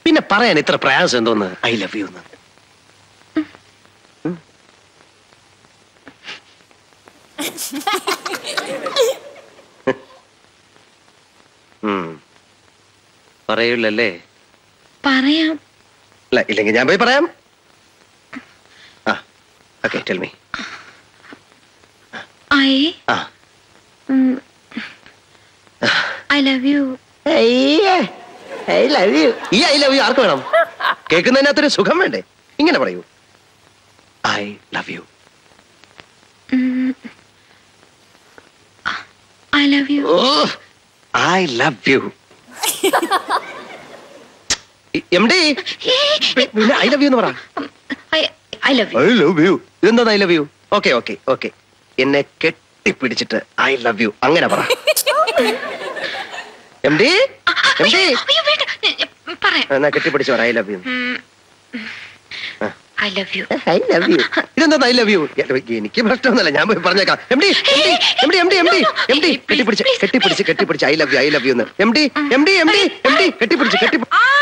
പിന്നെ പറയാൻ ഇത്ര പ്രയാസം എന്തോന്ന് ഐ ലവ് യു എന്ന് ഉം. പറയൂലല്ലേ പറയാം അല്ല ഇല്ലെങ്കിൽ ഞാൻ പോയി പറയാം ആ okay tell me I ah I love you I love you ഈ ഐ ലവ് യു ആർക്ക് വേണം കേൾക്കുന്നതിനകത്തൊരു സുഖം വേണ്ടേ ഇങ്ങനെ പറയൂ I love you I love you oh I love you M D പിന്നെ ഐ ലവ് യു എന്ന് പറ I love you I love you ഇതെന്താ I love you okay okay okay എന്നെ കെട്ടിപ്പിടിച്ചിട്ട് ഐ ലവ് യു അങ്ങനെ പറ എം ഡി എം ഡി അയ്യോ വേണ്ട പറയാം എന്നാ കെട്ടിപ്പിടിച്ച് പറ I love you I love you I love you ഇതെന്താ ഐ ലവ് യു എനിക്ക് പ്രശ്നമൊന്നുമില്ല ഞാൻ പോയി പറഞ്ഞേക്കാം M D M D M D M D M D കെട്ടിപ്പിടിച്ച് കെട്ടിപ്പിടിച്ച് കെട്ടിപ്പിടിച്ച് I love you I love you എന്ന് M D M D M D M D കെട്ടിപ്പിടിച്ച് കെട്ടി ആ